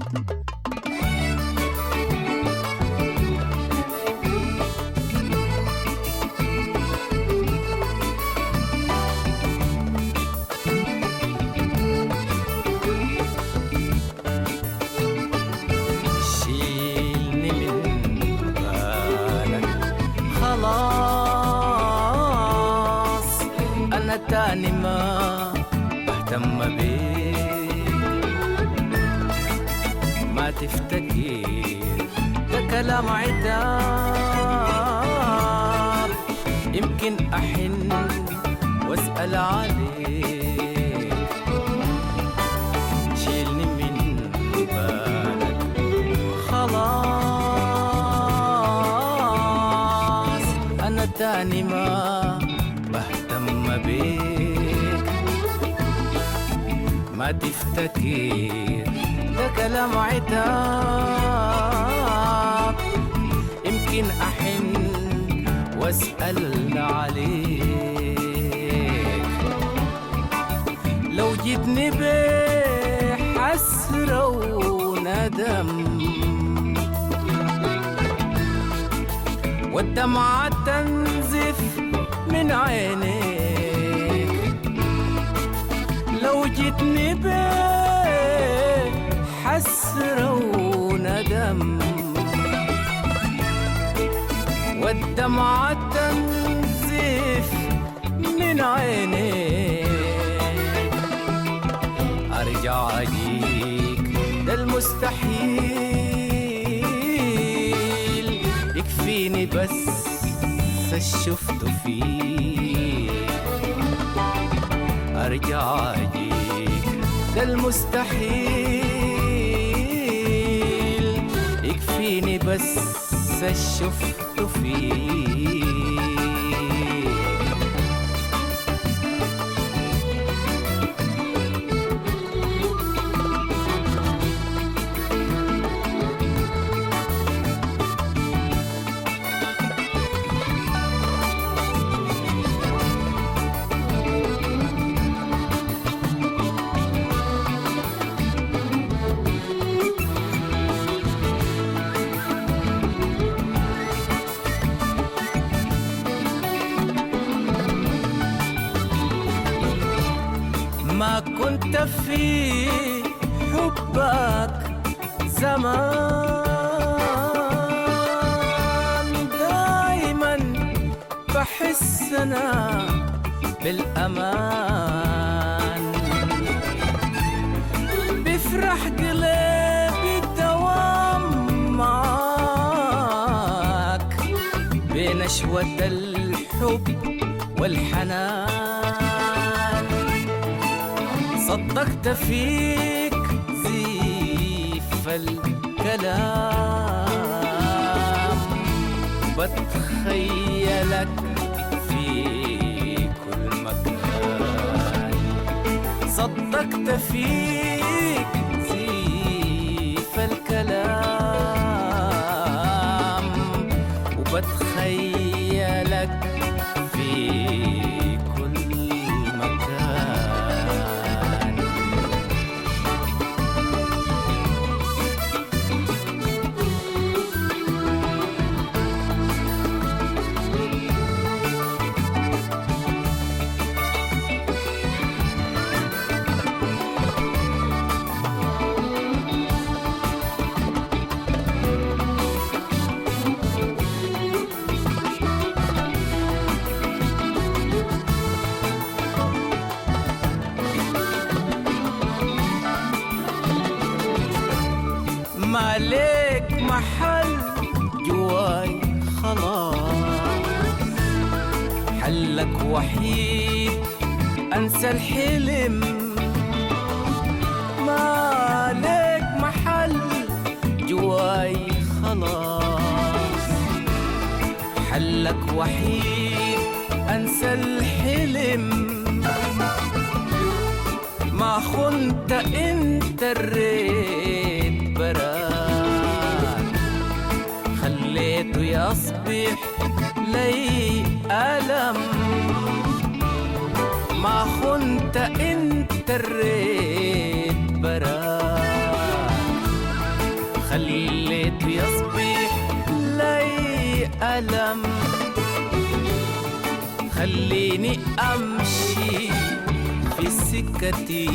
شيلني من بالك خلاص انا تاني ما بهتم بيك ما تفتكر ده كلام عتاب يمكن احن واسال عليك شيلني من بالك خلاص انا تاني ما بهتم بيك ما تفتكر ده كلام عتاب يمكن احن واسال عليك لو جيتني بحسرة وندم والدمعة تنزف من عينيك لو جيتني بحسرة وندم والدمعة تنزف من عينيك ارجع اجيك ده المستحيل يكفيني بس الشفت فيك ارجع اجيك ده المستحيل يكفيني بس الشفت فيك ما كنت في حبك زمان دايما بحس انا بالامان بفرح قلبي الدوام معاك بنشوة الحب والحنان صدقت فيك زيف الكلام بتخيلك في كل مكان صدقت فيك زيف الكلام وبتخيلك في كل مكان ما ليك محل جواي خلاص حلك وحيد انسى الحلم ما ليك محل جواي خلاص حلك وحيد انسى الحلم ما خنت انت الريت براك خليته يصبح لي ألم ما خنت انت الريت براك خليته يصبح لي ألم خليني أمشي في سكتي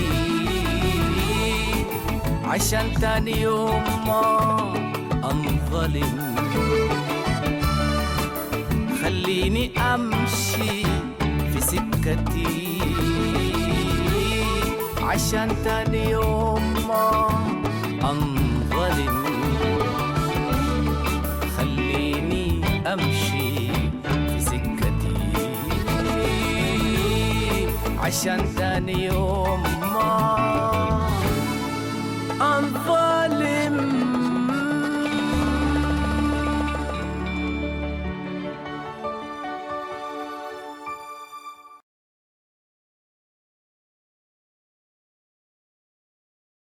عشان تاني يوم ما أنظلم خليني أمشي في سكتي عشان تاني يوم ما أنظلم خليني أمشي في سكتي عشان تاني يوم ما